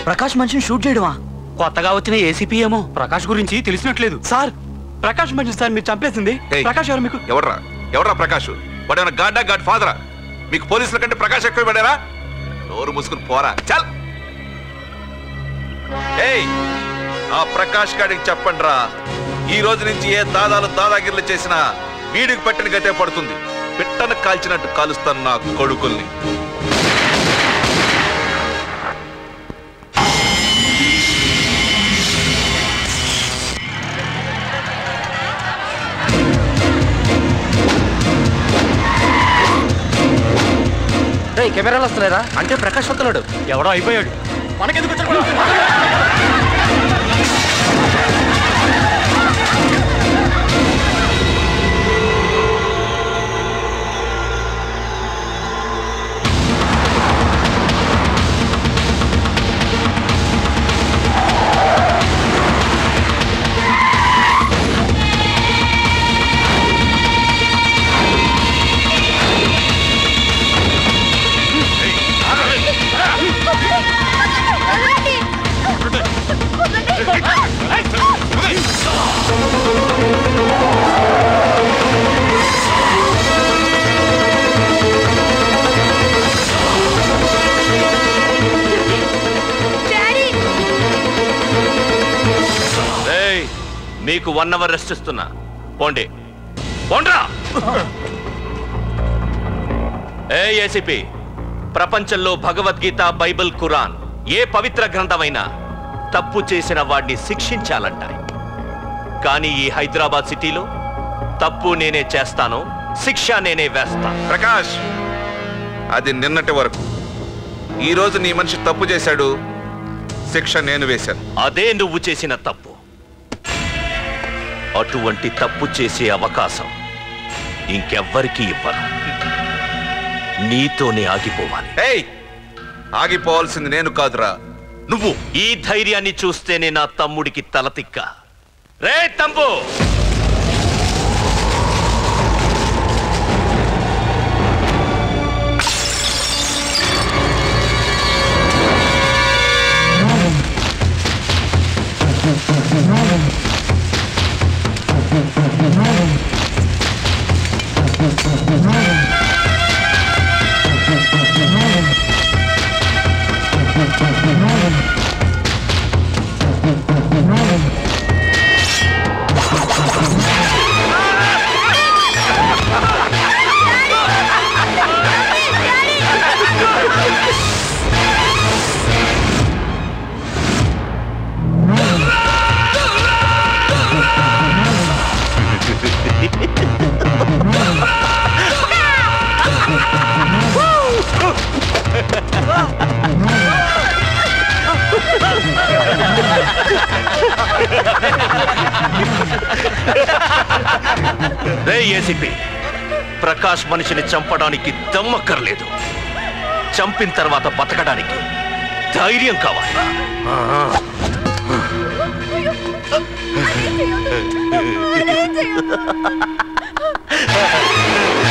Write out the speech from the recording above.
ప్రకాష్ మనిషిని షూట్ చేయడమా కొత్తగా వచ్చిన ఏసీపీ ఏమో ప్రకాష్ గురించి తెలిసినట్లేదు సార్ ప్రకాష్ మనిషి సార్ మీరు చంపేసింది ఏయ్. ప్రకాష్ ఎవరు మీకు ఎవర్రా ఎవర్రా ప్రకాష్ వాడేమైనా గాడ్డా గాడ్ ఫాదరా మీకు పోలీసుల కంటే ప్రకాష్ ఎక్కువ పడారా నోరు మూసుకుని పోరా చల్ ఏయ్ ఆ ప్రకాష్ గాడికి చెప్పండి రా ఈ రోజు నుంచి ఏ దాదాలు దాదాగిర్లు చేసినా వీడికి పట్టిన గతే పడుతుంది పిట్టను కాల్చినట్టు కాలుస్తాను నా కొడుకుల్ని రే కెమెరాలు వస్తలేదా అంటే ప్రకాష్ వస్తున్నాడు ఎవడో అయిపోయాడు మనకెందుకు వచ్చాడు కూడా? ఏయ్, మీకు వన్ అవర్ రెస్ట్ ఇస్తున్నా పోండి పోండ్రా ఏ ఏసీపీ ప్రపంచంలో భగవద్గీత బైబిల్ ఖురాన్ ఏ పవిత్ర గ్రంథమైనా తప్పు చేసిన వాడిని శిక్షించాలంటాయి కానీ ఈ హైదరాబాద్ సిటీలో తప్పు నేనే చేస్తాను శిక్ష నేనే వేస్తాను ప్రకాష్ అది నిన్నటి వరకు ఈ రోజు నీ మనిషి తప్పు చేశాడు శిక్ష నేను వేశాను అదే నువ్వు చేసిన తప్పు అటువంటి తప్పు చేసే అవకాశం ఇంకెవ్వరికీ ఇవ్వను నీతోనే ఆగిపోవాలి ఏయ్ ఆగిపోవాల్సింది నేను కాదురా నువ్వు ఈ ధైర్యాన్ని చూస్తేనే నా తమ్ముడికి తలతిక్క రే తమ్ము రే ఏసీపీ ప్రకాష్ మనిషిని చంపడానికి దమ్మక్కర్లేదు చంపిన తర్వాత బతకడానికి ధైర్యం కావాలి అయ్యో,